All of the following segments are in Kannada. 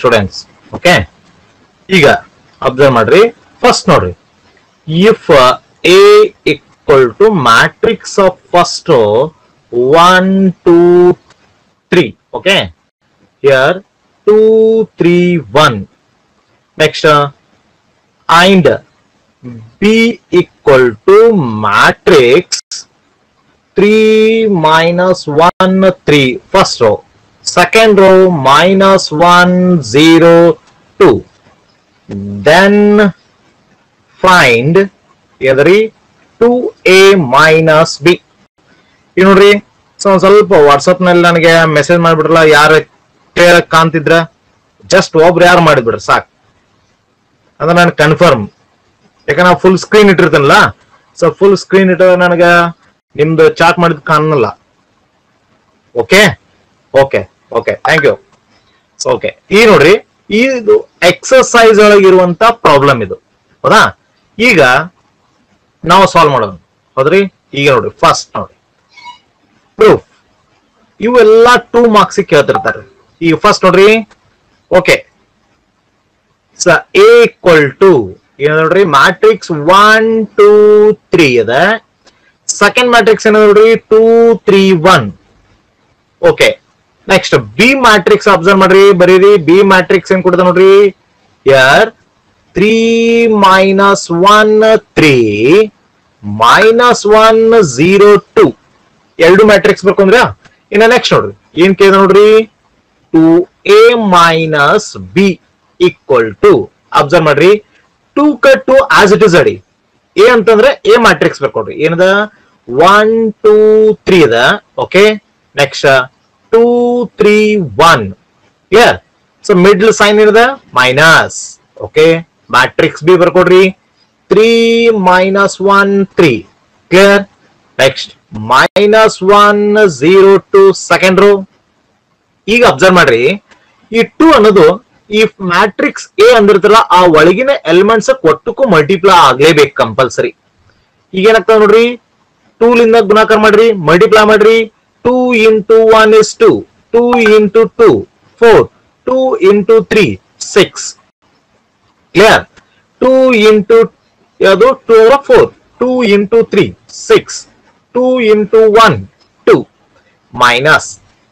ಸ್ಟೂಡೆಂಟ್ಸ್ ಓಕೆ ಈಗ ಅಬ್ಸರ್ವ್ ಮಾಡ್ರಿ ಫಸ್ಟ್ ನೋಡ್ರಿ if A equal to matrix of first one two three okay here two three one next and B equal to matrix 3 minus 1 3 first row second row minus 1 0 2 then find ಎದ್ರಿ 2a minus b ಈಗ ನೋಡ್ರಿ ಸೊ ಒಂದ್ ಸ್ವಲ್ಪ ವಾಟ್ಸಪ್ ನಲ್ಲಿ ನನಗೆ ಮೆಸೇಜ್ ಮಾಡ್ಬಿಡ್ರಲ್ಲ ಯಾರು ಕ್ಲಿಯರ್ ಕಾಣ್ತಿದ್ರ ಜಸ್ಟ್ ಒಬ್ರು ಯಾರು ಮಾಡಿಬಿಡ್ರಿ ಸಾಕು ಅಂದ್ರೆ ನಾನು ಕನ್ಫರ್ಮ್ ಯಾಕಂದ್ರೆ ನಾವು ಫುಲ್ ಸ್ಕ್ರೀನ್ ಇಟ್ಟಿರ್ತೀನಲ್ಲ ಸೊ ಫುಲ್ ಸ್ಕ್ರೀನ್ ಇಟ್ಟರೆ ನನಗೆ ನಿಮ್ದು ಚಾಟ್ ಮಾಡಿದ್ ಕಾಣಲ್ಲ okay okay okay thank you okay ಈ ನೋಡ್ರಿ ಇದು ಎಕ್ಸರ್ಸೈಸ್ ಒಳಗಿರುವಂತ ಪ್ರಾಬ್ಲಮ್ ಇದು ಹೌದಾ ಈಗ ನಾವು ಸಾಲ್ವ್ ಮಾಡೋಣ ಹೌದ್ರಿ ಈಗ ನೋಡ್ರಿ ಫಸ್ಟ್ ನೋಡಿ ಪ್ರೂಫ್ ಇವೆಲ್ಲ ಟೂ ಮಾರ್ಕ್ಸ್ ಕೇಳ್ತಿರ್ತಾರೆ ಈಗ ಫಸ್ಟ್ ನೋಡ್ರಿ ಓಕೆ ಸ ಎ ಈಕ್ವಲ್ ಟು ಏನ ನೋಡ್ರಿ ಮ್ಯಾಟ್ರಿಕ್ಸ್ ಒನ್ ಟೂ ತ್ರೀ ಅದ ಸೆಕೆಂಡ್ ಮ್ಯಾಟ್ರಿಕ್ಸ್ ಏನ ನೋಡ್ರಿ two three one okay next B matrix observe ಮಾಡ್ರಿ ಬರೀರಿ ಬಿ ಮ್ಯಾಟ್ರಿಕ್ಸ್ ಏನ್ ಕೊಡ್ತಾವ ನೋಡ್ರಿ here three minus one three minus one zero two ಎರಡು ಮ್ಯಾಟ್ರಿಕ್ಸ್ ಬರ್ಕೊಂಡ್ರ ಇನ್ನ ನೆಕ್ಸ್ಟ್ ನೋಡ್ರಿ ಏನ್ ಕೇಳಿದ ನೋಡ್ರಿ two A minus B equal to observe ಮಾಡ್ರಿ two cut two as it is ಅಡಿ ಎ ಅಂತಂದ್ರೆ ಎ ಮ್ಯಾಟ್ರಿಕ್ಸ್ ಬರ್ಕೊಡ್ರಿ ಏನದ ಒನ್ ಟೂ ತ್ರೀ ಅದ okay next two three one clear so middle sign ಏನದ ಮೈನಸ್ ಓಕೆ ಮ್ಯಾಟ್ರಿಕ್ಸ್ ಬಿ ಬರ್ಕೊಡ್ರಿ three minus one three clear next minus one zero two second row ಈಗ ಅಬ್ಸರ್ವ್ ಮಾಡ್ರಿ ಈ ಟೂ ಅನ್ನೋದು ಈ ಮ್ಯಾಟ್ರಿಕ್ಸ್ ಎ ಅಂದಿರ್ತಲ್ಲ ಆ ಒಳಗಿನ ಎಲಿಮೆಂಟ್ಸ್ ಒಟ್ಟಕ್ಕೂ ಮಲ್ಟಿಪ್ಲೈ ಆಗ್ಲೇಬೇಕು ಕಂಪಲ್ಸರಿ ಈಗ ಏನಾಗ್ತದ ನೋಡ್ರಿ ಟೂ ಲಿಂದ ಗುಣಾಕಾರ ಮಾಡ್ರಿ ಮಲ್ಟಿಪ್ಲೈ ಮಾಡ್ರಿ two into one is two two into two four two into three six clear two into ಯಾವುದು two four two into three six two into one two minus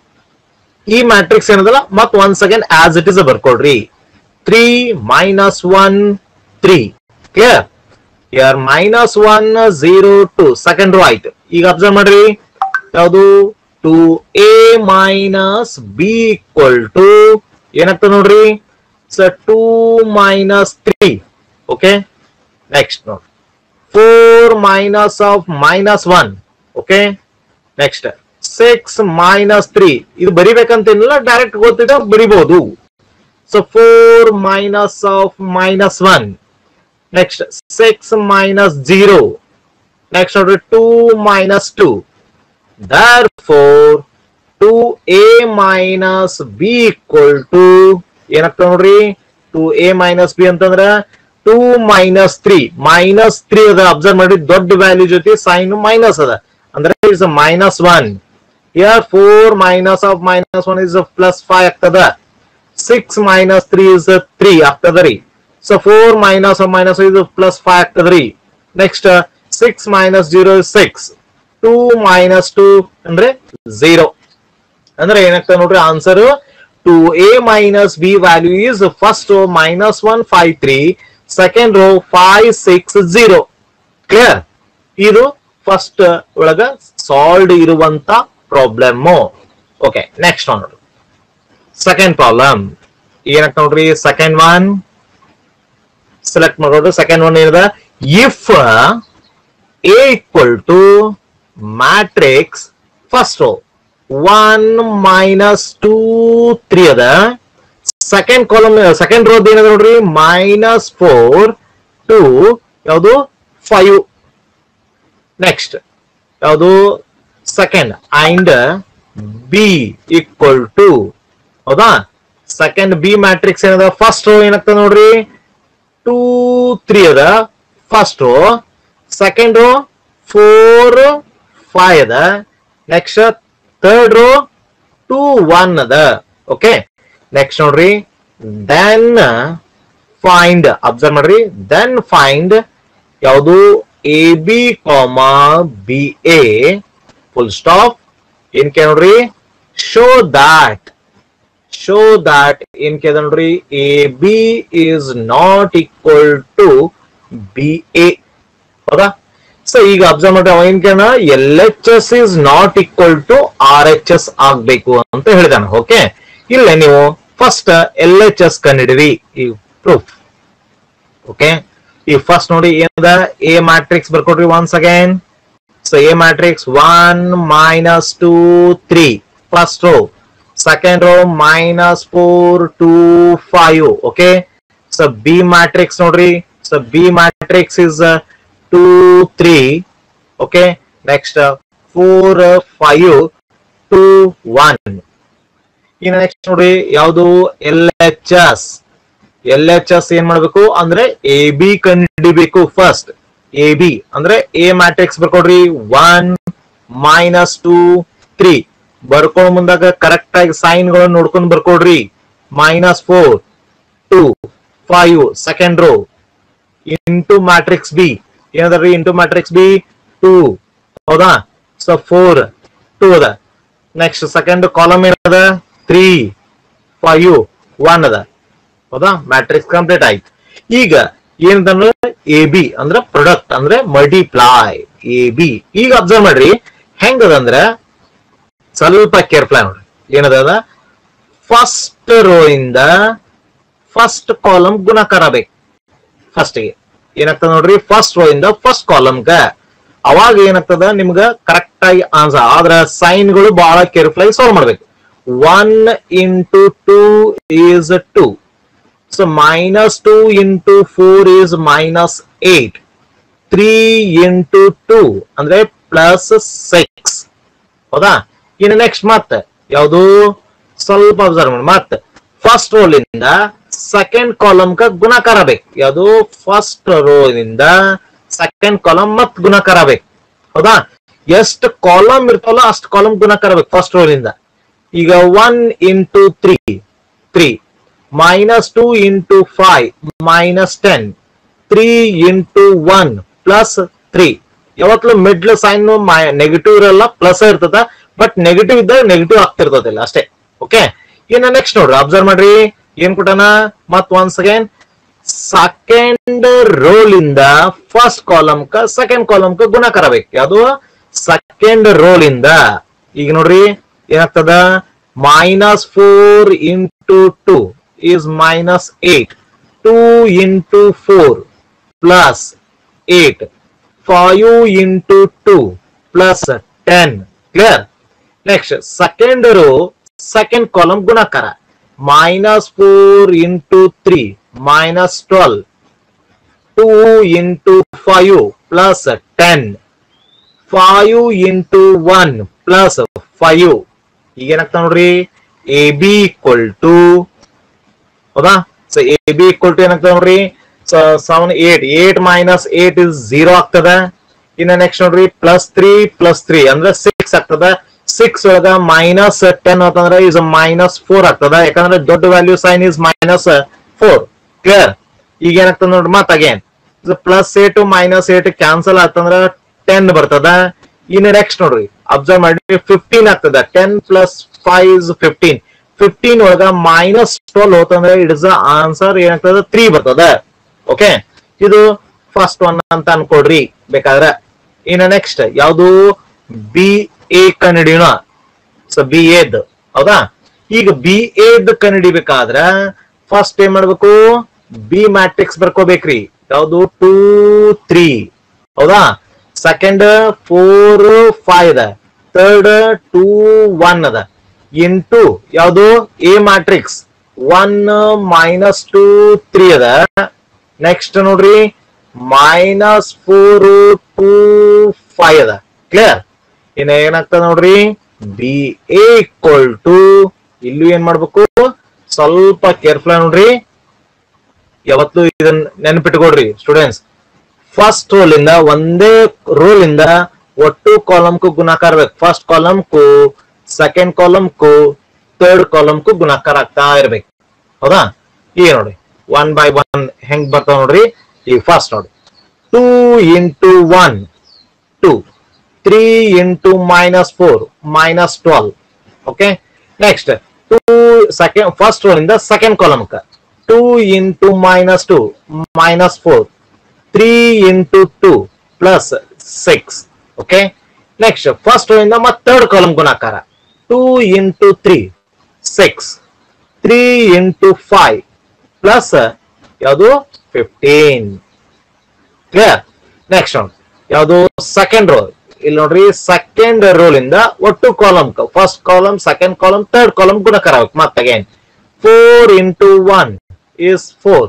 ಈ ಮ್ಯಾಟ್ರಿಕ್ಸ್ ಏನದಲ್ಲ ಮತ್ one second as it is ಬರ್ಕೊಡ್ರಿ three minus one three clear here minus one zero two second row ಆಯ್ತು ಈಗ ಅಬ್ಸರ್ವ್ ಮಾಡ್ರಿ ಯಾವುದು two A minus B equal to ಏನಾಗ್ತದೆ ನೋಡ್ರಿ ಸ two minus three okay next ನೋಡಿ four minus of minus one okay next six minus three ಇದು ಬರಿಬೇಕಂತೇನಿಲ್ಲ ಡೈರೆಕ್ಟ್ ಗೊತ್ತಿದೆ ಬರಿಬಹುದು so four minus of minus one next six minus zero next ನೋಡ್ರಿ ಟೂ ಮೈನಸ್ ಟೂ ದರ್ four two A minus B equal to ಏನಾಗ್ತದೆ ನೋಡ್ರಿ ಟು ಎ ಮೈನಸ್ ಬಿ ಅಂತಂದ್ರ two minus three minus three ಅದ ಅಬ್ಸರ್ವ್ ಮಾಡಿ ದೊಡ್ಡ ವ್ಯಾಲ್ಯೂ ಜೊತೆ ಸೈನ್ ಮೈನಸ್ ಅದ ಅಂದ್ರೆ it's minus one here four minus of minus one is plus five ಆಗ್ತದ six minus three is three ಆಗ್ತದ ರೀ so four minus of minus ಇದು ಪ್ಲಸ್ ಫೈವ್ ಆಗ್ತದ ರೀ next six minus zero six two minus two ಅಂದ್ರೆ ಝೀರೋ ಅಂದ್ರೆ ಏನಾಗ್ತದೆ ನೋಡ್ರಿ answer to A minus B value is first row minus one five three second row five six zero clear ಇದು ಫಸ್ಟ್ ಒಳಗ ಸಾಲ್ವ್ ಇರುವಂತ ಪ್ರಾಬ್ಲಮ್ ಓಕೆ ನೆಕ್ಸ್ಟ್ ನೋಡ್ರಿ ಸೆಕೆಂಡ್ ಪ್ರಾಬ್ಲಮ್ ಏನಾಗ್ತ ನೋಡ್ರಿ ಸೆಕೆಂಡ್ ಒನ್ ಸೆಲೆಕ್ಟ್ ಮಾಡ್ಕೊಡ್ರಿ ಸೆಕೆಂಡ್ ಒನ್ ಏನಿದೆ if A equal to matrix first row one minus two three ಅದ ಸೆಕೆಂಡ್ ಕಾಲಮ್ ಸೆಕೆಂಡ್ ರೋದ್ ಏನದ ನೋಡ್ರಿ ಮೈನಸ್ ಫೋರ್ ಟು ಯಾವುದು ಫೈವ್ ನೆಕ್ಸ್ಟ್ ಯಾವುದು second and B equal to ಹೌದಾ ಸೆಕೆಂಡ್ ಬಿ ಮ್ಯಾಟ್ರಿಕ್ಸ್ ಏನದ ಫಸ್ಟ್ ರೋ ಏನಾಗ್ತದೆ ನೋಡ್ರಿ ಟೂ ತ್ರೀ ಅದ first row second row four five ಅದ next third row two one ಅದ ಓಕೆ ನೆಕ್ಸ್ಟ್ ನೋಡ್ರಿ ದೆನ್ ಫೈಂಡ್ ಅಬ್ಸರ್ವ್ ಮಾಡ್ರಿ ದೆನ್ ಫೈಂಡ್ ಯಾವುದು A B comma B A full stop ಏನ್ ಕೇ ನೋಡ್ರಿ ಶೋ ದಾಟ್ ಶೋ ದಾಟ್ ಏನ್ ಕೇದ ನೋಡ್ರಿ A B is not equal to B A ಹೌದಾ ಸೊ ಈಗ ಅಬ್ಸರ್ವ್ ಮಾಡ್ರಿ ಅವ ಏನ್ ಕೇಳ L H S is not equal to R H S ಆಗ್ಬೇಕು ಅಂತ ಹೇಳಿದಾನ ಓಕೆ ಇಲ್ಲ ನೀವು ಫಸ್ಟ್ ಎಲ್ ಎಚ್ ಎಸ್ ಕಂಡಿಡಿರಿ ಈ ಪ್ರೂಫ್ ಓಕೆ ಈ ಫಸ್ಟ್ ನೋಡಿ ಏನದ ಎ ಮ್ಯಾಟ್ರಿಕ್ಸ್ ಬರ್ಕೊಡ್ರಿ once again so A matrix one minus two three first row second row minus four two five okay so B matrix ನೋಡ್ರಿ so B matrix is two three okay next four five two one ಇನ್ನು ನೆಕ್ಸ್ಟ್ ನೋಡಿ ಯಾವುದು L H S L H S ಏನ್ ಮಾಡ್ಬೇಕು ಅಂದ್ರೆ ಎ ಬಿ ಕಂಡಿಡಿಬೇಕು ಫಸ್ಟ್ ಎ ಬಿ ಅಂದ್ರೆ ಎ ಮ್ಯಾಟ್ರಿಕ್ಸ್ ಬರ್ಕೊಡ್ರಿ ಒನ್ ಮೈನಸ್ ಟೂ ತ್ರೀ ಬರ್ಕೊಂಡ್ ಮುಂದಾಗ ಕರೆಕ್ಟ್ ಆಗಿ ಸೈನ್ ಗಳನ್ನ ನೋಡ್ಕೊಂಡ್ ಬರ್ಕೊಡ್ರಿ minus four two five second row into matrix B ಏನದ್ರಿ ಇಂಟು ಮ್ಯಾಟ್ರಿಕ್ಸ್ ಬಿ ಟೂ ಹೌದಾ ಸೊ ಫೋರ್ ಟೂ ಅದ ನೆಕ್ಸ್ಟ್ ಸೆಕೆಂಡ್ ಕಾಲಮ್ ಏನದ ತ್ರೀ ಫೈವ್ ಒನ್ ಅದ ಹೌದಾ ಮ್ಯಾಟ್ರಿಕ್ಸ್ ಕಂಪ್ಲೀಟ್ ಆಯ್ತು ಈಗ ಏನಂತಂದ್ರೆ ಎ ಬಿ ಅಂದ್ರೆ ಪ್ರೊಡಕ್ಟ್ ಅಂದ್ರೆ ಮಲ್ಟಿಪ್ಲೈ ಎ ಬಿ ಈಗ ಅಬ್ಸರ್ವ್ ಮಾಡ್ರಿ ಹೆಂಗದಂದ್ರ ಸ್ವಲ್ಪ ಕೇರ್ಫುಲ್ ನೋಡ್ರಿ ಏನದ ಫಸ್ಟ್ ರೋ ಇಂದ ಫಸ್ಟ್ ಕಾಲಮ್ ಗುಣಾಕಾರ ಬೇಕು ಫಸ್ಟ್ ಗೆ ಏನಾಗ್ತದ ನೋಡ್ರಿ ಫಸ್ಟ್ ರೋ ಇಂದ ಫಸ್ಟ್ ಕಾಲಮ್ಗ ಅವಾಗ ಏನಾಗ್ತದ ನಿಮ್ಗ ಕರೆಕ್ಟ್ ಆಗಿ ಆನ್ಸರ್ ಆದ್ರ ಸೈನ್ ಗಳು ಬಹಳ ಕೇರ್ಫುಲ್ ಆಗಿ ಸಾಲ್ವ್ ಮಾಡ್ಬೇಕು one into two is two so minus two into four is minus eight three into two ಅಂದ್ರೆ ಪ್ಲಸ್ ಸಿಕ್ಸ್ ಹೌದಾ ಇನ್ನು ನೆಕ್ಸ್ಟ್ ಮತ್ತೆ ಯಾವುದು ಸ್ವಲ್ಪ ಅಬ್ಸರ್ವ್ ಮಾಡಿ ಮತ್ತೆ ಫಸ್ಟ್ ರೋಲ್ ಇಂದ ಸೆಕೆಂಡ್ ಕಾಲಮ್ ಕ ಗುಣಾಕಾರ ಬೇಕು ಯಾವುದು ಫಸ್ಟ್ ರೋ ಇಂದ ಸೆಕೆಂಡ್ ಕಾಲಮ್ ಮತ್ ಗುಣಾಕಾರ ಬೇಕು ಹೌದಾ ಎಷ್ಟು ಕಾಲಮ್ ಇರ್ತಾವಲ್ಲ ಅಷ್ಟು ಕಾಲಮ್ ಗುಣಾಕಾರ ಬೇಕು ಫಸ್ಟ್ ರೋಲ್ ಇಂದ ಈಗ one into three three minus two into five minus ten three into one plus three ಯಾವತ್ತೂ ಮಿಡ್ಲ್ ಸೈನ್ ನೆಗೆಟಿವ್ ಇರಲ್ಲ ಪ್ಲಸ್ ಇರ್ತದ ಬಟ್ ನೆಗೆಟಿವ್ ಇದ್ದಾಗ ನೆಗೆಟಿವ್ ಆಗ್ತಿರ್ತದಿಲ್ಲ ಅಷ್ಟೇ ಓಕೆ ಇನ್ನು ನೆಕ್ಸ್ಟ್ ನೋಡ್ರಿ ಅಬ್ಸರ್ವ್ ಮಾಡ್ರಿ ಏನ್ ಕೊಟ್ಟಾನ ಮತ್ ಒನ್ಸ್ ಅಗೇನ್ ಸೆಕೆಂಡ್ ರೋಲ್ ಇಂದ ಫಸ್ಟ್ ಕಾಲಮ್ ಕ ಸೆಕೆಂಡ್ ಕಾಲಮ್ ಕ ಗುಣಾಕಾರ ಬೇಕು ಯಾವುದು ಸೆಕೆಂಡ್ ರೋಲ್ ಇಂದ ಈಗ ನೋಡ್ರಿ ಏನಾಗ್ತದ minus four into two is minus eight two into four plus eight five into two plus ten clear next second row second column ಗುಣಾಕಾರ minus four into three minus twelve two into five plus ten five into one plus five ಈಗ ಏನಾಗ್ತಾವ ನೋಡ್ರಿ ಎ ಬಿ ಈಕ್ವಲ್ ಟು ಹೌದಾ so A B equal to ಏನಾಗ್ತದೆ ನೋಡ್ರಿ seven eight eight minus eight is zero ಆಗ್ತದ ಇನ್ನ ನೆಕ್ಸ್ಟ್ ನೋಡ್ರಿ ಪ್ಲಸ್ ತ್ರೀ ಪ್ಲಸ್ ತ್ರೀ ಅಂದ್ರೆ ಸಿಕ್ಸ್ ಆಗ್ತದ ಸಿಕ್ಸ್ ಒಳಗ ಮೈನಸ್ ಟೆನ್ ಅಂತಂದ್ರೆ ಇಸ್ ಮೈನಸ್ ಫೋರ್ ಆಗ್ತದ ಯಾಕಂದ್ರೆ ದೊಡ್ಡ value sign is minus four clear ಈಗ ಏನಾಗ್ತದ ನೋಡ್ರಿ ಮತ್ again plus eight minus eight cancel ಆತಂದ್ರ ಟೆನ್ ಬರ್ತದ ಇನ್ನ ನೆಕ್ಸ್ಟ್ ನೋಡ್ರಿ ಅಬ್ಸರ್ವ್ ಮಾಡಿ ಫಿಫ್ಟೀನ್ ಆಗ್ತದ ten plus five is fifteen fifteen ಒಳಗ ಮೈನಸ್ ಟ್ವೆಲ್ ಹೋತಂದ್ರೆ ಇಟ್ ಇಸ್ ಆನ್ಸರ್ ಏನಾಗ್ತದ ತ್ರೀ ಬರ್ತದ ಓಕೆ ಇದು ಫಸ್ಟ್ ಒನ್ ಅಂತ ಅನ್ಕೊಡ್ರಿ ಬೇಕಾದ್ರೆ ಇನ್ನ ನೆಕ್ಸ್ಟ್ ಯಾವುದು ಬಿ ಎ ಕಂಡಿಡಿಯೋಣ ಸೊ ಬಿ ಎದ್ ಹೌದಾ ಈಗ ಬಿ ಎದ್ ಕಂಡಿಡಿಬೇಕಾದ್ರ ಫಸ್ಟ್ ಏನ್ ಮಾಡ್ಬೇಕು ಬಿ ಮ್ಯಾಟ್ರಿಕ್ಸ್ ಬರ್ಕೋಬೇಕ್ರಿ ಯಾವುದು ಟೂ ತ್ರೀ ಹೌದಾ ಸೆಕೆಂಡ್ ಫೋರ್ ಫೈವ್ ಅದ ಥರ್ಡ್ ಟೂ ಒನ್ ಅದ ಇಂಟು ಯಾವುದು A matrix one minus two three ಅದ ನೆಕ್ಸ್ಟ್ ನೋಡ್ರಿ ಮೈನಸ್ ಫೋರ್ ಟೂ ಫೈವ್ ಅದ ಕ್ಲಿಯರ್ ಇನ್ನ ಏನಾಗ್ತದ ನೋಡ್ರಿ ಬಿ ಎ ಈಕ್ವಲ್ ಟು ಇಲ್ಲೂ ಏನ್ ಮಾಡ್ಬೇಕು ಸ್ವಲ್ಪ ಕೇರ್ಫುಲ್ ನೋಡ್ರಿ ಯಾವತ್ತು ಇದನ್ನ ನೆನಪಿಟ್ಕೊಡ್ರಿ ಸ್ಟೂಡೆಂಟ್ಸ್ ಫಸ್ಟ್ ರೋಲ್ ಇಂದ ಒಂದೇ ರೋಲ್ ಇಂದ ಒಟ್ಟು ಕಾಲಮ್ ಕು ಗುಣಾಕಾರ ಬೇಕು ಫಸ್ಟ್ ಕಾಲಮ್ ಕು ಸೆಕೆಂಡ್ ಕಾಲಮ್ ಕು ಥರ್ಡ್ ಕಾಲಮ್ ಕು ಗುಣಾಕಾರ ಆಗ್ತಾ ಇರ್ಬೇಕು ಹೌದಾ ಈಗ ನೋಡಿ ಒನ್ ಬೈ ಒನ್ ಹೆಂಗ್ ಬರ್ತಾವ ನೋಡ್ರಿ ಈಗ ಫಸ್ಟ್ ನೋಡಿ two into one two three into minus four minus twelve okay next two second first ಇಂದ ಸೆಕೆಂಡ್ ಕಾಲಮ್ಕ two into minus two minus four three into two plus six okay next first ಇಂದ ಮತ್ತೆ ಥರ್ಡ್ ಕಾಲಮ್ ಗುಣಾಕಾರ two into three six three into five plus ಯಾವುದು ಫಿಫ್ಟೀನ್ ಕ್ಲಿಯರ್ ನೆಕ್ಸ್ಟ್ ನೋಡಿ ಯಾವುದು ಸೆಕೆಂಡ್ ರೋ ಇಲ್ಲಿ ನೋಡ್ರಿ ಸೆಕೆಂಡ್ ರೋಲ್ ಇಂದ ಒಟ್ಟು column first column second column third column ಗುಣಕಾರ ಆಗ್ಬೇಕು ಮತ್ತೆ again four into one is 4.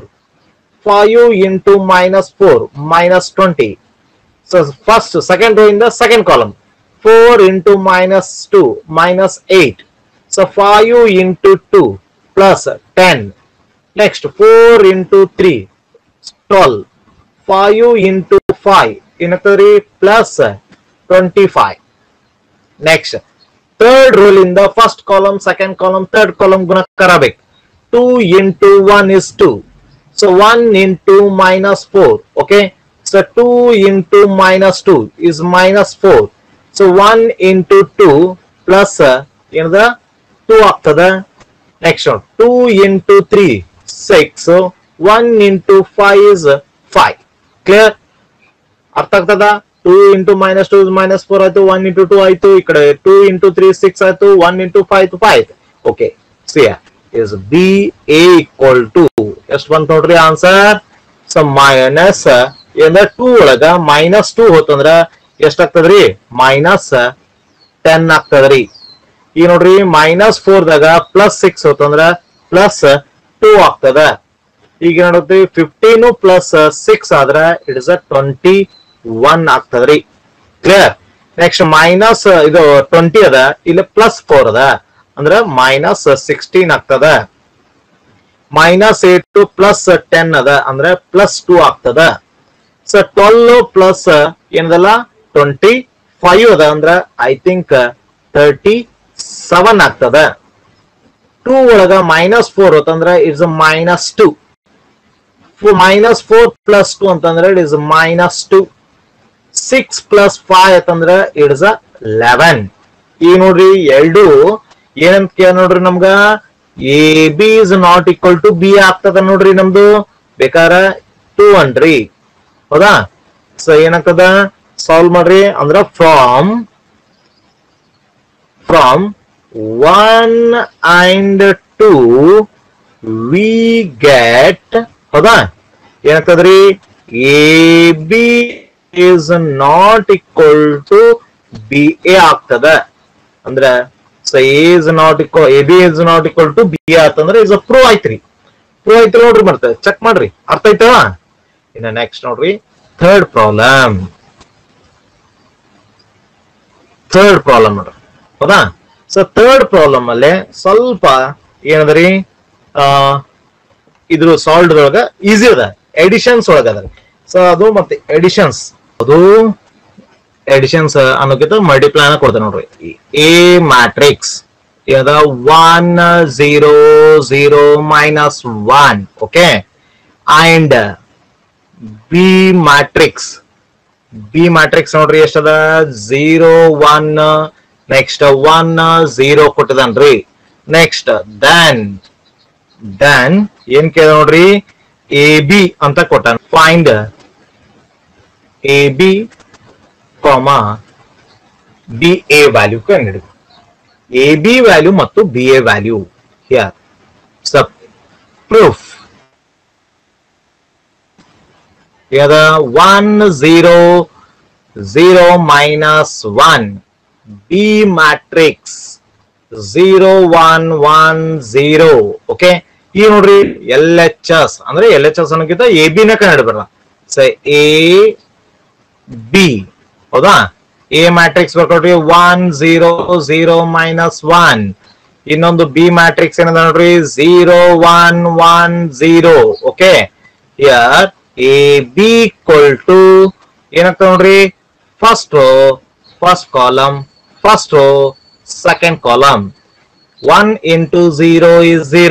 5 into minus 4 minus 20. So first, second row in the second column. 4 into minus 2 minus 8. So 5 into 2 plus 10. Next 4 into 3 12. 5 into 5 in a 3 plus 25. Next third row in the first column, second column, third column guna karabek. 2 into 1 is 2. So 1 into minus 4. Okay. So 2 into minus 2 is minus 4. So 1 into 2 plus uh, in the 2 after the next one. 2 into 3 6. So 1 into 5 is uh, 5. Clear? ಅರ್ಥ ಆಗ್ತದ two into minus two minus four ಆಯ್ತು ಒನ್ ಇಂಟು ಟೂ ಆಯ್ತು ಈ ಕಡೆ ಟೂ ಇಂಟು ತ್ರೀ ಸಿಕ್ಸ್ ಆಯ್ತು ಒನ್ ಇಂಟು ಫೈವ್ ಆಯ್ತು ಫೈವ್ ಆಯ್ತು okay C is B A equal to ಎಷ್ಟು ಬಂತು ನೋಡ್ರಿ ಆನ್ಸರ್ ಸೊ ಮೈನಸ್ ಏನಂದ್ರ ಟೂ ಒಳಗ ಮೈನಸ್ ಟೂ ಹೋತಂದ್ರ ಎಷ್ಟಾಗ್ತದ್ರಿ ಮೈನಸ್ ಟೆನ್ ಆಗ್ತದ್ರಿ ಈಗ ನೋಡ್ರಿ ಮೈನಸ್ ಫೋರ್ ದಾಗ ಪ್ಲಸ್ ಸಿಕ್ಸ್ ಹೋತಂದ್ರ ಪ್ಲಸ್ ಟೂ ಆಗ್ತದ ಈಗ ನೋಡುತ್ತೆ ಫಿಫ್ಟೀನ್ ಪ್ಲಸ್ ಸಿಕ್ಸ್ ಆದ್ರ it is a twenty one ಆಗ್ತದ್ರಿ ಕ್ಲಿಯರ್ ನೆಕ್ಸ್ಟ್ ಮೈನಸ್ ಇದು ಟ್ವೆಂಟಿ ಅದ ಇಲ್ಲಿ ಪ್ಲಸ್ ಫೋರ್ ಅದ ಅಂದ್ರ ಮೈನಸ್ ಸಿಕ್ಸ್ಟೀನ್ ಆಗ್ತದ ಮೈನಸ್ ಏಟ್ ಪ್ಲಸ್ ಟೆನ್ ಅದ ಅಂದ್ರೆ ಪ್ಲಸ್ ಟೂ ಆಗ್ತದ ಸೊ ಟ್ವೆಲ್ ಪ್ಲಸ್ ಏನದಲ್ಲ ಟ್ವೆಂಟಿ ಫೈವ್ ಅದ ಅಂದ್ರ ಐ ಥಿಂಕ್ ತರ್ಟಿ ಸೆವೆನ್ ಆಗ್ತದ ಟೂ ಒಳಗ ಮೈನಸ್ ಫೋರ್ ಅಂತಂದ್ರ it's minus two minus four plus two ಅಂತಂದ್ರೆ it is minus two six plus five ಅಂತಂದ್ರೆ ಇಟ್ಸ್ ಅ ಲೆವೆನ್ ಈಗ ನೋಡ್ರಿ ಎರಡು ಏನಂತ ಕೇಳ ನೋಡ್ರಿ ನಮ್ಗ A B is not equal to B ಆಗ್ತದ ನೋಡ್ರಿ ನಮ್ದು ಬೇಕಾರ ಟೂ ಅನ್ರಿ ಹೌದಾ ಸೊ ಏನಾಗ್ತದ ಸಾಲ್ವ್ ಮಾಡ್ರಿ ಅಂದ್ರ from from one and two we get ಹೌದಾ ಏನಾಗ್ತದ್ರಿ A B is not equal to B A ಆಗ್ತದ ಅಂದ್ರ so A is not equal A B is not equal to B A ಆತಂದ್ರ ಇಸ್ ಅ ಪ್ರೂವ್ ಐತ್ರಿ ಪ್ರೂವ್ ಐತ್ರಿ ನೋಡ್ರಿ ಮತ್ತೆ ಚೆಕ್ ಮಾಡ್ರಿ ಅರ್ಥ ಆಯ್ತವ ಇನ್ನ ನೆಕ್ಸ್ಟ್ ನೋಡ್ರಿ ಥರ್ಡ್ ಪ್ರಾಬ್ಲಮ್ ಥರ್ಡ್ ಪ್ರಾಬ್ಲಮ್ ನೋಡ್ರಿ ಹೌದಾ ಸೊ ಥರ್ಡ್ ಪ್ರಾಬ್ಲಮ್ ಅಲ್ಲೇ ಸ್ವಲ್ಪ ಏನದ್ರಿ ಆ ಇದ್ರ ಸಾಲ್ವ್ ಒಳಗ ಈಸಿ ಅದ ಎಡಿಷನ್ಸ್ ಒಳಗ ಅದ ಸೊ ಅದು ಮತ್ತೆ ಎಡಿಷನ್ಸ್ ಅದು ಎಡಿಷನ್ಸ್ ಅನ್ನೋಕ್ಕಿಂತ ಮಲ್ಟಿಪ್ಲೈನ ಕೊಡ್ತೇನೆ ನೋಡ್ರಿ ಎ ಮ್ಯಾಟ್ರಿಕ್ಸ್ ಏನದ one zero zero minus one okay and B matrix B matrix ನೋಡ್ರಿ ಎಷ್ಟದ zero one next one zero ಕೊಟ್ಟದನ್ರಿ ನೆಕ್ಸ್ಟ್ ದೆನ್ ದೆನ್ ಏನ್ ಕೇಳ ನೋಡ್ರಿ ಎ ಬಿ ಅಂತ ಕೊಟ್ಟ find A B comma B A value ಕಂಡು ಎ ಬಿ ವ್ಯಾಲ್ಯೂ ಮತ್ತು B A value here sub proof ಯಾದ one zero zero minus one B matrix zero one one zero okay ಈ ನೋಡ್ರಿ ಎಲ್ ಎಚ್ ಎಸ್ ಅಂದ್ರೆ ಎಲ್ ಎಚ್ ಎಸ್ ಅನ್ನೋಕ್ಕಿಂತ ಎ ಬಿ ನ ಕಂಡು ಬರಲ್ಲ ಸೊ ಎ ಬಿ ಹೌದಾ ಎ ಮ್ಯಾಟ್ರಿಕ್ಸ್ ಬರ್ಕೊಡ್ರಿ one zero zero minus one ಇನ್ನೊಂದು ಬಿ ಮ್ಯಾಟ್ರಿಕ್ಸ್ ಏನದ ನೋಡ್ರಿ zero one one zero okay here A B equal to ಏನಾಗ್ತದೆ ನೋಡ್ರಿ first row first column first row second column 1 into 0 is 0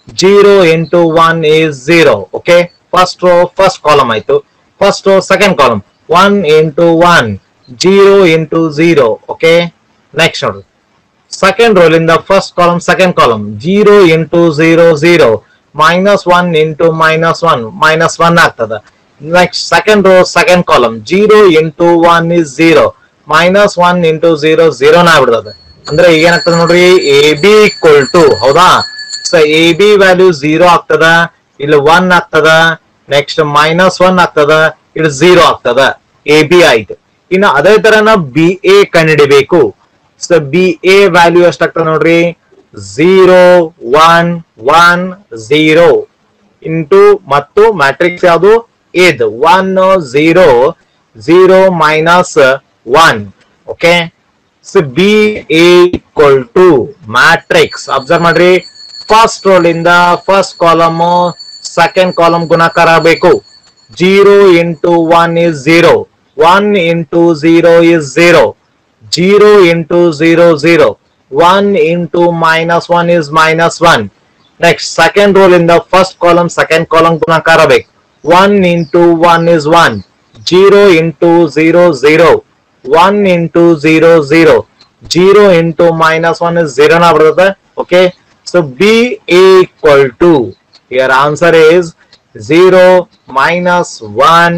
zero into one is zero okay first row first column ಆಯ್ತು first row second column one into one zero into zero okay next ನೋಡ್ರಿ ಸೆಕೆಂಡ್ ರೋಲ್ ಇಂದ first column second column zero into zero zero minus one into minus one minus one ಆಗ್ತದ next second row second column zero into one is zero minus one into zero ಝೀರೋನ ಆಗ್ಬಿಡ್ತದೆ ಅಂದ್ರೆ ಈಗ ಏನಾಗ್ತದೆ ನೋಡ್ರಿ ಎ ಬಿ ಈಕ್ವಲ್ ಟು ಹೌದಾ so A B value zero ಆಗ್ತದ ಇಲ್ಲಿ ಒನ್ ಆಗ್ತದ ನೆಕ್ಸ್ಟ್ ಮೈನಸ್ ಒನ್ ಆಗ್ತದ ಇದು ಝೀರೋ ಆಗ್ತದ ಎ ಬಿ ಆಯ್ತು ಇನ್ನು ಅದೇ ತರನ ಬಿ ಎ ಕಂಡುಹಿಡಿಬೇಕು ಸೊ ಬಿ ಎ ವ್ಯಾಲ್ಯೂ ಎಷ್ಟಾಗ್ತದೆ ನೋಡ್ರಿ zero one one zero into ಮತ್ತು ಮ್ಯಾಟ್ರಿಕ್ಸ್ ಯಾವುದು ಇದ್ one zero zero minus one okay so B equal to matrix observe ಮಾಡ್ರಿ ಫಸ್ಟ್ ರೋಲ್ ಇಂದ ಫಸ್ಟ್ ಕಾಲಮ್ ಸೆಕೆಂಡ್ ಕಾಲಮ್ ಗುಣಾಕಾರ ಆಗಬೇಕು zero into one is zero one into zero is zero zero into zero zero one into minus one is minus one next second row ಇಂದ ಫಸ್ಟ್ ಕಾಲಮ್ ಸೆಕೆಂಡ್ ಕಾಲಮ್ ಗುಣಾಕಾರ ಬೇಕು one into one is one zero into zero zero one into zero zero zero into minus one is ಝೀರೋನ ಬರ್ತದೆ okay so B equal to your answer is zero minus one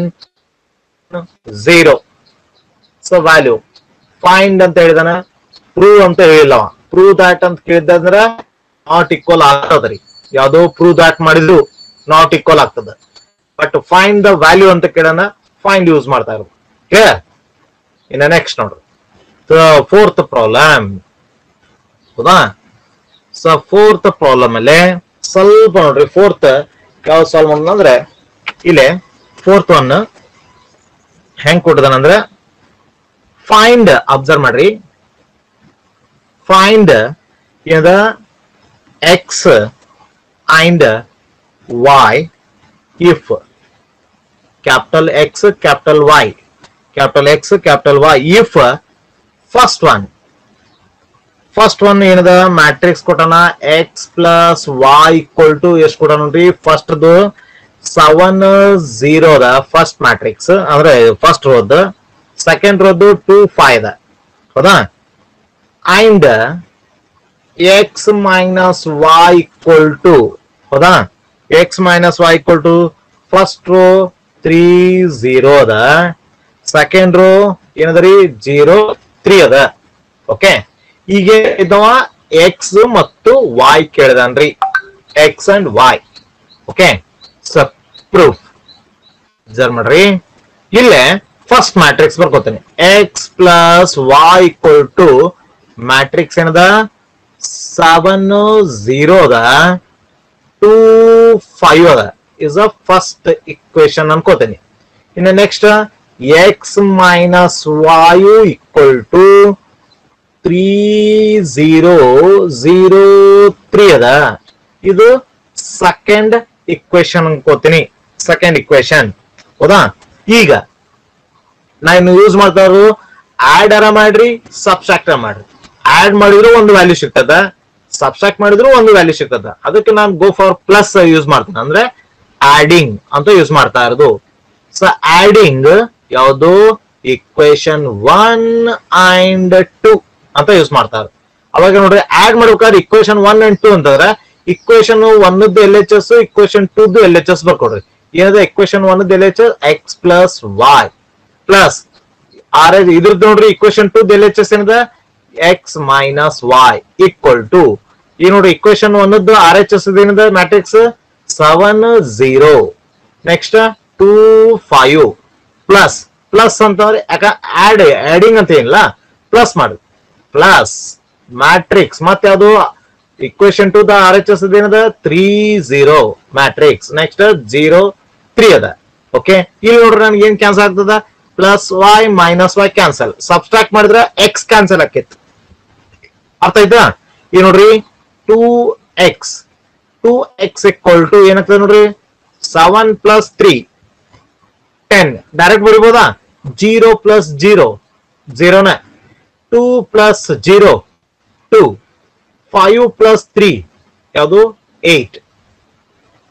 zero so value find ಅಂತ ಹೇಳಿದಾನ ಪ್ರೂವ್ ಅಂತ ಹೇಳಿಲ್ಲ ಪ್ರೂವ್ ದಾಟ್ ಅಂತ ಕೇಳಿದಂದ್ರ ನಾಟ್ ಈಕ್ವಲ್ ಆಗ್ತದ್ರಿ ಯಾವ್ದೋ ಪ್ರೂವ್ ದಾಟ್ ಮಾಡಿದ್ರು ನಾಟ್ ಈಕ್ವಲ್ ಆಗ್ತದ ಬಟ್ ಫೈಂಡ್ ದ ವ್ಯಾಲ್ಯೂ ಅಂತ ಕೇಳೋಣ ಫೈಂಡ್ ಯೂಸ್ ಮಾಡ್ತಾ ಇರೋದು ಕ್ಲಿಯರ್ ಇನ್ನ ನೆಕ್ಸ್ಟ್ ನೋಡ್ರಿ ಫೋರ್ತ್ ಪ್ರಾಬ್ಲಮ್ ಹೌದಾ ಸೊ ಫೋರ್ತ್ ಪ್ರಾಬ್ಲಮ್ ಅಲ್ಲಿ ಸ್ವಲ್ಪ ನೋಡ್ರಿ ಫೋರ್ತ್ ಯಾವ ಸಾಲ್ವ್ ಮಾಡೋಣ ಅಂದ್ರೆ ಇಲ್ಲೇ ಫೋರ್ತ್ ಒನ್ ಹೆಂಗ್ ಕೊಟ್ಟದನಂದ್ರೆ ಫೈಂಡ್ ಅಬ್ಸರ್ವ್ ಮಾಡ್ರಿ ಫೈಂಡ್ ಏನದ X and Y if capital X capital Y capital X capital Y if first one first one ಏನದ ಮ್ಯಾಟ್ರಿಕ್ಸ್ ಕೊಟ್ಟನ X plus Y equal to ಎಷ್ಟು ಕೊಟ್ಟ ನೋಡ್ರಿ ಫಸ್ಟ್ ಸೆವೆನ್ ಝೀರೋ ಅದ ಫಸ್ಟ್ ಮ್ಯಾಟ್ರಿಕ್ಸ್ ಅಂದ್ರೆ ಫಸ್ಟ್ ರೋದ್ ಸೆಕೆಂಡ್ ರೋದು ಟೂ ಫೈವ್ ಅದ ಹೌದಾ and X minus Y equal to ಹೌದಾ X minus Y equal to first row three zero ಅದ ಸೆಕೆಂಡ್ ರೋ ಏನದರಿ ಜೀರೋ ತ್ರೀ ಅದ ಓಕೆ ಈಗ ಇದ್ದವ ಎಕ್ಸ್ ಮತ್ತು ವೈ ಕೇಳಿದನ್ರಿ ಎಕ್ಸ್ ಅಂಡ್ ವೈ ಓಕೆ ಸ ಪ್ರೂಫ್ ಅಬ್ಸರ್ವ್ ಮಾಡ್ರಿ ಇಲ್ಲೇ ಫಸ್ಟ್ ಮ್ಯಾಟ್ರಿಕ್ಸ್ ಬರ್ಕೋತೀನಿ X plus Y equal to matrix ಏನದ ಸೆವೆನ್ ಝೀರೋ ಅದ ಟೂ ಫೈವ್ ಅದ ಇಸ್ ಅ ಫಸ್ಟ್ ಇಕ್ವೇಶನ್ ಅನ್ಕೋತೀನಿ ಇನ್ನು next X minus Y equal to three zero zero three ಅದ ಇದು ಸೆಕೆಂಡ್ ಇಕ್ವೇಶನ್ ಅನ್ಕೋತೀನಿ ಸೆಕೆಂಡ್ ಇಕ್ವೇಶನ್ ಹೌದಾ ಈಗ ನಾನು ಯೂಸ್ ಮಾಡ್ತಾ ಇರೋದು ಆಡ್ ಅರ ಮಾಡ್ರಿ ಸಬ್ಸ್ಟ್ರಾಕ್ಟ್ ಮಾಡ್ರಿ ಆಡ್ ಮಾಡಿದ್ರು ಒಂದು ವ್ಯಾಲ್ಯೂ ಸಿಗ್ತದ ಸಬ್ಸ್ಟ್ರಾಕ್ಟ್ ಮಾಡಿದ್ರು ಒಂದು ವ್ಯಾಲ್ಯೂ ಸಿಗ್ತದ ಅದಕ್ಕೆ ನಾನು ಗೋ ಫಾರ್ ಪ್ಲಸ್ ಯೂಸ್ ಮಾಡ್ತೀನಿ ಅಂದ್ರೆ ಆಡಿಂಗ್ ಅಂತ ಯೂಸ್ ಮಾಡ್ತಾ ಇರೋದು ಸೊ ಆಡಿಂಗ್ ಯಾವುದು ಇಕ್ವೇಶನ್ ಒನ್ ಅಂಡ್ ಟು ಅಂತ ಯೂಸ್ ಮಾಡ್ತಾರೆ ಅವಾಗ ನೋಡ್ರಿ ಆಡ್ ಮಾಡ್ಬೇಕಾದ್ರೆ ಇಕ್ವೇಶನ್ ಒನ್ ಅಂಡ್ ಟು ಅಂತಂದ್ರೆ ಇಕ್ವೇಶನ್ ಒನ್ದು ಎಲ್ ಎಚ್ ಎಸ್ ಇಕ್ವೇಶನ್ ಟೂದು ಎಲ್ ಎಚ್ ಎಸ್ ಬರ್ಕೊಡ್ರಿ ಏನದ equation one L H S X plus Y plus R ಇದ್ರದ್ದು ನೋಡ್ರಿ equation two L H S ಏನದ X minus Y equal to ಈ ನೋಡ್ರಿ ಇಕ್ವೇಶನ್ ಒನ್ದು ಆರ್ ಎಚ್ ಎಸ್ ಏನದ matrix seven zero next two five plus plus ಅಂತಂದ್ರೆ ಯಾಕ ಆಡ್ ಆಡಿಂಗ್ ಅಂತ ಏನಿಲ್ಲ ಪ್ಲಸ್ ಮಾಡಿ ಪ್ಲಸ್ ಮ್ಯಾಟ್ರಿಕ್ಸ್ ಮತ್ತೆ ಅದು equation two the R H S ಏನದ three zero matrix next zero three ಅದ ಓಕೆ ಇಲ್ಲಿ ನೋಡ್ರಿ ನನ್ಗೆ ಏನ್ ಕ್ಯಾನ್ಸಲ್ ಆಗ್ತದ plus Y minus Y cancel subtract ಮಾಡಿದ್ರೆ ಎಕ್ಸ್ ಕ್ಯಾನ್ಸಲ್ ಆಕೈತಿ ಅರ್ಥ ಆಯ್ತಾ ಈಗ ನೋಡ್ರಿ two X two X equal to ಏನಾಗ್ತದೆ ನೋಡ್ರಿ seven plus three ten direct ಬರಿಬೋದಾ ಜೀರೋ ಪ್ಲಸ್ ಜೀರೋ ಜೀರೋನ two plus zero two five plus three ಯಾವುದು ಏಟ್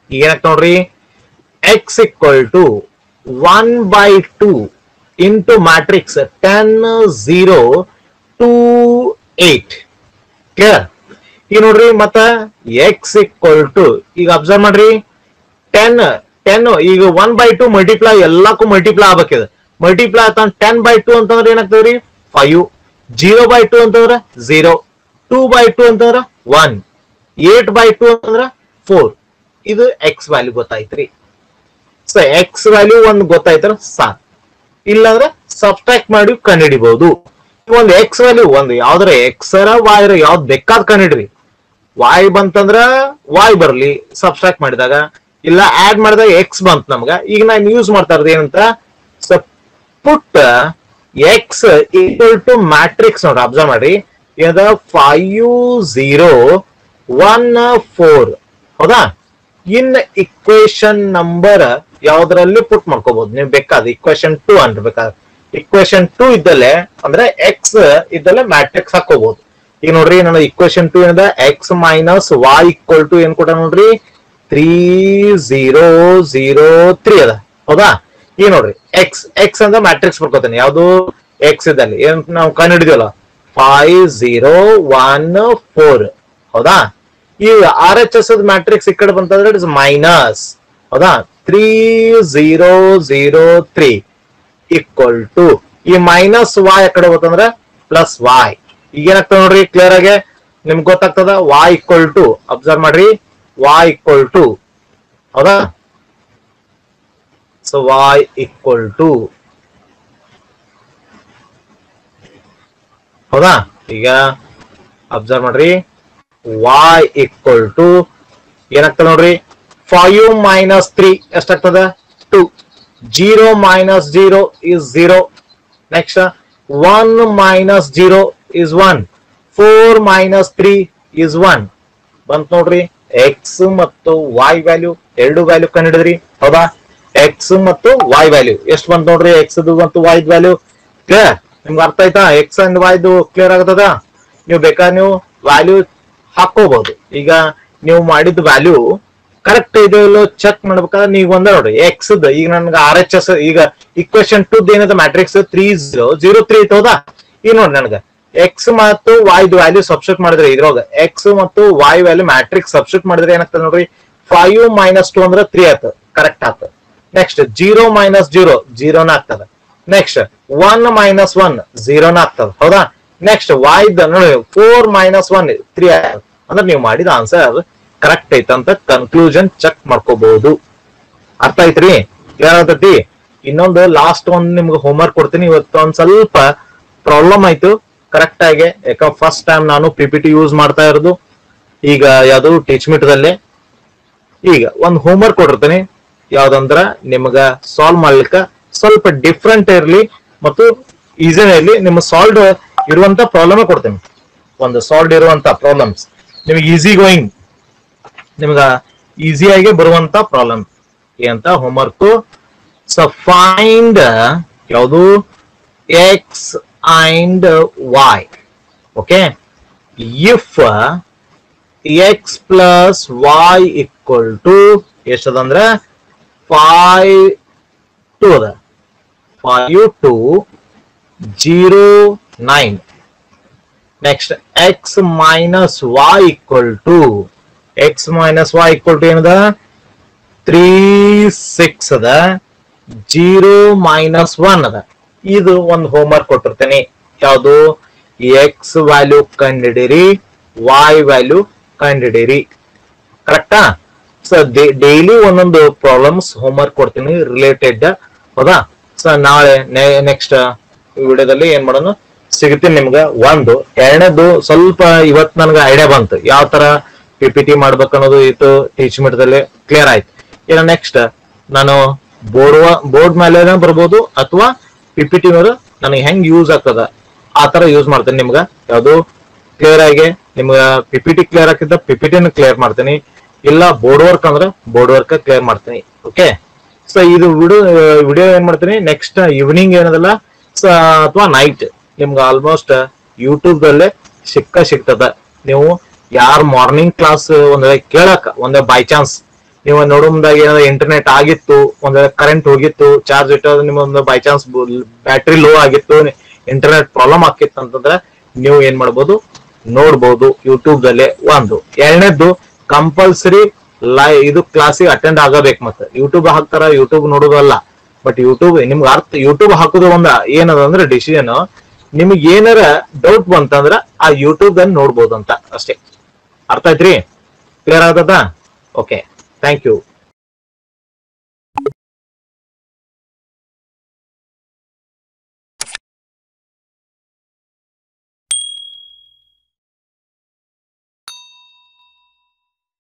ಏನಕ್ಕೆ ನೋಡ್ರಿ X equal to one by two into matrix ten zero two eight clear ಈಗ ನೋಡ್ರಿ ಮತ್ತ ಎಕ್ಸ್ ಈಕ್ವಲ್ ಟು ಈಗ ಅಬ್ಸರ್ವ್ ಮಾಡ್ರಿ ಟೆನ್ ಟೆನ್ ಈಗ ಒನ್ ಬೈ ಟು ಮಲ್ಟಿಪ್ಲೈ ಎಲ್ಲಕ್ಕೂ ಮಲ್ಟಿಪ್ಲೈ ಆಗ್ಬೇಕಿದೆ ಮಲ್ಟಿಪ್ಲೈ ಆತ ಟೆನ್ ಬೈ ಟು ಅಂತಂದ್ರೆ ಏನಾಗ್ತದ್ರಿ ಫೈವ್ ಜೀರೋ ಬೈ ಟು ಅಂತಂದ್ರೆ ಝೀರೋ ಟೂ ಬೈ ಟು ಅಂತಂದ್ರ ಒನ್ ಏಟ್ ಬೈ ಟು ಅಂತಂದ್ರ ಫೋರ್ ಇದು ಎಕ್ಸ್ ವ್ಯಾಲ್ಯೂ ಗೊತ್ತಾಯ್ತ್ರಿ ಸೊ ಎಕ್ಸ್ ವ್ಯಾಲ್ಯೂ ಒಂದ್ ಗೊತ್ತಾಯ್ತರ ಸಾಕ್ ಇಲ್ಲಾಂದ್ರೆ ಸಬ್ಸ್ಟ್ರಾಕ್ಟ್ ಮಾಡಿ ಕಂಡುಹಿಡಿಬಹುದು ಒಂದು ಎಕ್ಸ್ ವ್ಯಾಲ್ಯೂ ಒಂದು ಯಾವ್ದ್ರ ಎಕ್ಸ್ ವಾಯ್ ಯಾವ್ದು ಬೇಕಾದ್ ಕಂಡುಹಿಡ್ರಿ ವಾಯ್ ಬಂತಂದ್ರ ವಾಯ್ ಬರ್ಲಿ ಸಬ್ಸ್ಟ್ರಾಕ್ಟ್ ಮಾಡಿದಾಗ ಇಲ್ಲ ಆಡ್ ಮಾಡಿದಾಗ ಎಕ್ಸ್ ಬಂತ ನಮ್ಗ ಈಗ ನಾನು ಯೂಸ್ ಮಾಡ್ತಾ ಇರೋದು ಏನಂತ so put X equal to matrix ನೋಡ್ರಿ ಅಬ್ಸರ್ವ್ ಮಾಡ್ರಿ ಏನದ ಫೈವ್ ಝೀರೋ ಒನ್ ಫೋರ್ ಹೌದಾ ಇನ್ ಇಕ್ವೇಶನ್ ನಂಬರ್ ಯಾವ್ದ್ರಲ್ಲಿ ಪುಟ್ ಮಾಡ್ಕೋಬಹುದು ನೀವು ಬೇಕಾದ ಇಕ್ವೇಶನ್ ಟೂ ಅನ್ಬೇಕಾದ್ರೆ ಇಕ್ವೇಶನ್ ಟೂ ಇದ್ದಲ್ಲೇ ಅಂದ್ರೆ ಎಕ್ಸ್ ಇದ್ದಲ್ಲೇ ಮ್ಯಾಟ್ರಿಕ್ಸ್ ಹಾಕೋಬಹುದು ಈಗ ನೋಡ್ರಿ ನನ್ನ ಇಕ್ವೇಶನ್ ಟೂ ಏನದ X minus Y equal to ಏನ್ ಕೊಟ್ಟ ನೋಡ್ರಿ ತ್ರೀ ಝೀರೋ ಝೀರೋ ತ್ರೀ ಅದ ಹೌದಾ ಈಗ ನೋಡ್ರಿ ಎಕ್ಸ್ ಎಕ್ಸ್ ಅಂತ ಮ್ಯಾಟ್ರಿಕ್ಸ್ ಬರ್ಕೋತೇನೆ ಯಾವ್ದು ಎಕ್ಸ್ ಇದ್ದಲ್ಲಿ ಏನ್ ನಾವು ಕಂಡು ಹಿಡಿದಿವಲ್ಲ ಫೈವ್ ಝೀರೋ ಒನ್ ಫೋರ್ ಹೌದಾ ಈ ಆರ್ ಎಚ್ ಎಸ್ ಮ್ಯಾಟ್ರಿಕ್ಸ್ ಈ ಕಡೆ ಬಂತಂದ್ರೆ ಇಟ್ಸ್ ಮೈನಸ್ ಹೌದಾ three zero zero three equal to ಈ ಮೈನಸ್ ವಾಯ್ ಕಡೆ ಹೋತಂದ್ರೆ ಪ್ಲಸ್ ವಾಯ್ ಈಗ ಏನಾಗ್ತದೆ ನೋಡ್ರಿ ಕ್ಲಿಯರ್ ಆಗಿ ನಿಮ್ಗೆ ಗೊತ್ತಾಗ್ತದ ವಾಯ್ ಈಕ್ವಲ್ ಟು ಅಬ್ಸರ್ವ್ ಮಾಡ್ರಿ ವಾಯ್ ಈಕ್ವಲ್ ಟು ಹೌದಾ ಸೊ ವಾಯ್ ಈಕ್ವಲ್ ಟು ಹೌದಾ ಈಗ ಅಬ್ಸರ್ವ್ ಮಾಡ್ರಿ ವಾಯ್ ಈಕ್ವಲ್ ಟು ಏನಾಗ್ತದೆ ನೋಡ್ರಿ ಫೈವ್ ಮೈನಸ್ ತ್ರೀ ಎಷ್ಟಾಗ್ತದ two zero minus zero is zero next one minus zero is one four minus three is one ಬಂತ್ ನೋಡ್ರಿ ಎಕ್ಸ್ ಮತ್ತು ವಾಯ್ ವ್ಯಾಲ್ಯೂ ಎರಡು ವ್ಯಾಲ್ಯೂ ಕಂಡಿಡಿದ್ರಿ ಹೌದಾ ಎಕ್ಸ್ ಮತ್ತು ವಾಯ್ ವ್ಯಾಲ್ಯೂ ಎಷ್ಟು ಬಂತ್ ನೋಡ್ರಿ ಎಕ್ಸ್ ಮತ್ತು ವಾಯ್ ವ್ಯಾಲ್ಯೂ ಕ್ಲಿಯರ್ ನಿಮ್ಗೆ ಅರ್ಥ ಆಯ್ತಾ ಎಕ್ಸ್ ಅಂಡ್ ವಾಯ್ದು ಕ್ಲಿಯರ್ ಆಗ್ತದ ನೀವು ಬೇಕಾದ್ರೆ ನೀವು ವ್ಯಾಲ್ಯೂ ಹಾಕೋಬಹುದು ಈಗ ನೀವು ಮಾಡಿದ ವ್ಯಾಲ್ಯೂ ಕರೆಕ್ಟ್ ಇದೆ ಇಲ್ಲೋ ಚೆಕ್ ಮಾಡ್ಬೇಕಾದ್ರೆ ನೀವು ಒಂದ ನೋಡ್ರಿ ಎಕ್ಸ್ ಈಗ ನನ್ಗೆ ಆರ್ ಎಚ್ ಎಸ್ ಈಗ ಇಕ್ವೇಶನ್ ಟು ಏನದ matrix three zero zero three ಐತೆ ಹೌದಾ ಈಗ ನೋಡಿ ನನಗೆ ಎಕ್ಸ್ ಮತ್ತು ವಾಯ್ ವ್ಯಾಲ್ಯೂ ಸಬ್ಸ್ಟಿಟ್ಯೂಟ್ ಮಾಡಿದ್ರೆ ಇದ್ರೊಳಗ ಎಕ್ಸ್ ಮತ್ತು ವಾಯ್ ವ್ಯಾಲ್ಯೂ ಮ್ಯಾಟ್ರಿಕ್ಸ್ ಸಬ್ಸ್ಟಿಟ್ಯೂಟ್ ಮಾಡಿದ್ರೆ ಏನಾಗ್ತದೆ ನೋಡ್ರಿ ಫೈವ್ ಮೈನಸ್ ಟು ಅಂದ್ರೆ ತ್ರೀ ಆಯ್ತು ಕರೆಕ್ಟ್ ಆಯ್ತು ನೆಕ್ಸ್ಟ್ ಜೀರೋ ಮೈನಸ್ ಜೀರೋ ಜೀರೋನ ಆಗ್ತದ ನೆಕ್ಸ್ಟ್ ಒನ್ ಮೈನಸ್ ಒನ್ ಜೀರೋನ ಆಗ್ತದ ಹೌದಾ ನೆಕ್ಸ್ಟ್ ವಾಯ್ ನೋಡಿ ಫೋರ್ ಮೈನಸ್ ಒನ್ ತ್ರೀ ಅಂದ್ರೆ ನೀವು ಮಾಡಿದ ಆನ್ಸರ್ ಕರೆಕ್ಟ್ ಐತಂತ ಕನ್ಕ್ಲೂಷನ್ ಚೆಕ್ ಮಾಡ್ಕೋಬಹುದು ಅರ್ಥ ಐತ್ರಿ ಏನಾಗ್ತೈತಿ ಇನ್ನೊಂದು ಲಾಸ್ಟ್ ಒಂದ್ ನಿಮ್ಗೆ ಹೋಮ್ವರ್ಕ್ ಕೊಡ್ತೀನಿ ಇವತ್ತು ಒಂದ್ ಸ್ವಲ್ಪ ಪ್ರಾಬ್ಲಮ್ ಆಯ್ತು ಕರೆಕ್ಟ್ ಆಗಿ ಯಾಕ ಫಸ್ಟ್ ಟೈಮ್ ನಾನು ಪಿ ಪಿ ಟಿ ಯೂಸ್ ಮಾಡ್ತಾ ಇರೋದು ಈಗ ಯಾವುದು ಟೀಚ್ ಮಿಟ್ದಲ್ಲೇ ಈಗ ಒಂದ್ ಹೋಮ್ವರ್ಕ್ ಕೊಟ್ಟಿರ್ತೀನಿ ಯಾವ್ದಂದ್ರ ನಿಮ್ಗ ಸಾಲ್ವ್ ಮಾಡ್ಲಿಕ್ಕ ಸ್ವಲ್ಪ ಡಿಫ್ರೆಂಟ್ ಇರ್ಲಿ ಮತ್ತು ಈಸಿನ ಇರ್ಲಿ ನಿಮ್ಮ ಸಾಲ್ವ್ ಇರುವಂತ ಪ್ರಾಬ್ಲಮ್ ಕೊಡ್ತೀನಿ ಒಂದು ಸಾಲ್ವ್ ಇರುವಂತ ಪ್ರಾಬ್ಲಮ್ಸ್ ನಿಮಗೆ ಈಸಿ ಗೋಯಿಂಗ್ ನಿಮ್ಗ ಈಸಿಯಾಗಿ ಬರುವಂತ ಪ್ರಾಬ್ಲಮ್ ಏನಂತ ಹೋಮ್ವರ್ಕ್ ಸೊ ಫೈಂಡ್ ಯಾವುದು X and Y okay if X plus Y equal to ಎಷ್ಟದಂದ್ರ ಫೈವ್ ಟು ಅದ five two zero nine next X minus Y equal to X minus Y equal to ಏನದ ತ್ರೀ ಸಿಕ್ಸ್ ಅದ ಜೀರೋ ಮೈನಸ್ ಒನ್ ಅದ ಇದು ಒಂದು ಹೋಮ್ವರ್ಕ್ ಕೊಟ್ಟಿರ್ತೇನೆ ಯಾವುದು ಎಕ್ಸ್ ವ್ಯಾಲ್ಯೂ ಕಂಡಿಡಿರಿ ವಾಯ್ ವ್ಯಾಲ್ಯೂ ಕಂಡಿಡಿರಿ ಕರೆಕ್ಟಾ ಸೊ ಡೈಲಿ ಒಂದೊಂದು ಪ್ರಾಬ್ಲಮ್ಸ್ ಹೋಮ್ವರ್ಕ್ ಕೊಡ್ತೀನಿ ರಿಲೇಟೆಡ್ ಹೌದಾ ಸೊ ನಾಳೆ ನೆಕ್ಸ್ಟ್ ವಿಡಿಯೋದಲ್ಲಿ ಏನ್ ಮಾಡೋಣ ಸಿಗ್ತೀನಿ ನಿಮ್ಗೆ ಒಂದು ಎರಡನೇದು ಸ್ವಲ್ಪ ಇವತ್ ನನ್ಗೆ ಐಡಿಯಾ ಬಂತು ಯಾವ ತರ ಪಿ ಪಿ ಟಿ ಮಾಡ್ಬೇಕು ಅನ್ನೋದು ಇತ್ತು ಟೀಚ್ ಮಿಟ್ದಲ್ಲಿ ಕ್ಲಿಯರ್ ಆಯ್ತು ಇನ್ನು ನೆಕ್ಸ್ಟ್ ನಾನು ಬೋರ್ಡ್ ಬೋರ್ಡ್ ಮೇಲೆ ಬರ್ಬೋದು ಅಥವಾ ಪಿ ಪಿ ಟಿ ಮೇಲೆ ನನಗೆ ಹೆಂಗ್ ಯೂಸ್ ಆಗ್ತದ ಆ ತರ ಯೂಸ್ ಮಾಡ್ತೀನಿ ನಿಮ್ಗೆ ಯಾವುದು ಕ್ಲಿಯರ್ ಆಗಿ ನಿಮ್ಗೆ ಪಿ ಪಿ ಟಿ ಕ್ಲಿಯರ್ ಆಗಿದ್ದ ಪಿ ಪಿ ಟಿನ ಕ್ಲಿಯರ್ ಮಾಡ್ತೀನಿ ಇಲ್ಲ ಬೋರ್ಡ್ ವರ್ಕ್ ಅಂದ್ರೆ ಬೋರ್ಡ್ ವರ್ಕ್ ಕ್ಲಿಯರ್ ಮಾಡ್ತೀನಿ ಓಕೆ ಸೊ ಇದು ವಿಡಿಯೋ ವಿಡಿಯೋ ಏನ್ ಮಾಡ್ತೀನಿ ನೆಕ್ಸ್ಟ್ ಈವ್ನಿಂಗ್ ಏನದಲ್ಲ ಸೊ ಅಥವಾ ನೈಟ್ ನಿಮ್ಗೆ ಆಲ್ಮೋಸ್ಟ್ ಯೂಟ್ಯೂಬ್ ದಲ್ಲೇ ಸಿಕ್ಕ ಸಿಗ್ತದ ನೀವು ಯಾರು ಮಾರ್ನಿಂಗ್ ಕ್ಲಾಸ್ ಒಂದ್ ವೇಳೆ ಕೇಳಕ್ ಒಂದೇ ಬೈ ಚಾನ್ಸ್ ನೀವು ನೋಡುಮ್ದಾಗ ಏನಾದ್ರು ಇಂಟರ್ನೆಟ್ ಆಗಿತ್ತು ಒಂದ್ ಕರೆಂಟ್ ಹೋಗಿತ್ತು ಚಾರ್ಜ್ ಇಟ್ಟೋದು ನಿಮ್ಮೊಂದು ಬೈ ಚಾನ್ಸ್ ಬ್ಯಾಟ್ರಿ ಲೋ ಆಗಿತ್ತು ಇಂಟರ್ನೆಟ್ ಪ್ರಾಬ್ಲಮ್ ಆಗಿತ್ತು ಅಂತಂದ್ರೆ ನೀವು ಏನ್ ಮಾಡ್ಬೋದು ನೋಡ್ಬೋದು ಯೂಟ್ಯೂಬ್ ದಲ್ಲೇ ಒಂದು ಎರಡನೇದ್ದು ಕಂಪಲ್ಸರಿ ಲೈ ಇದು ಕ್ಲಾಸಿಗೆ ಅಟೆಂಡ್ ಆಗಬೇಕು ಮತ್ತೆ ಯೂಟ್ಯೂಬ್ ಹಾಕ್ತಾರ ಯೂಟ್ಯೂಬ್ ನೋಡೋದಲ್ಲ ಬಟ್ ಯೂಟ್ಯೂಬ್ ನಿಮ್ಗೆ ಅರ್ಥ ಯೂಟ್ಯೂಬ್ ಹಾಕೋದು ಒಂದ ಏನದ ಅಂದ್ರೆ ಡಿಸಿಷನ್ ನಿಮ್ಗೆ ಏನಾರ ಡೌಟ್ ಬಂತಂದ್ರ ಆ ಯೂಟ್ಯೂಬ್ ಅನ್ನು ನೋಡ್ಬೋದು ಅಂತ ಅಷ್ಟೇ ಅರ್ಥ ಆಯ್ತ್ರಿ ಕ್ಲಿಯರ್ ಆಗ್ತದ ಓಕೆ ಥ್ಯಾಂಕ್ ಯು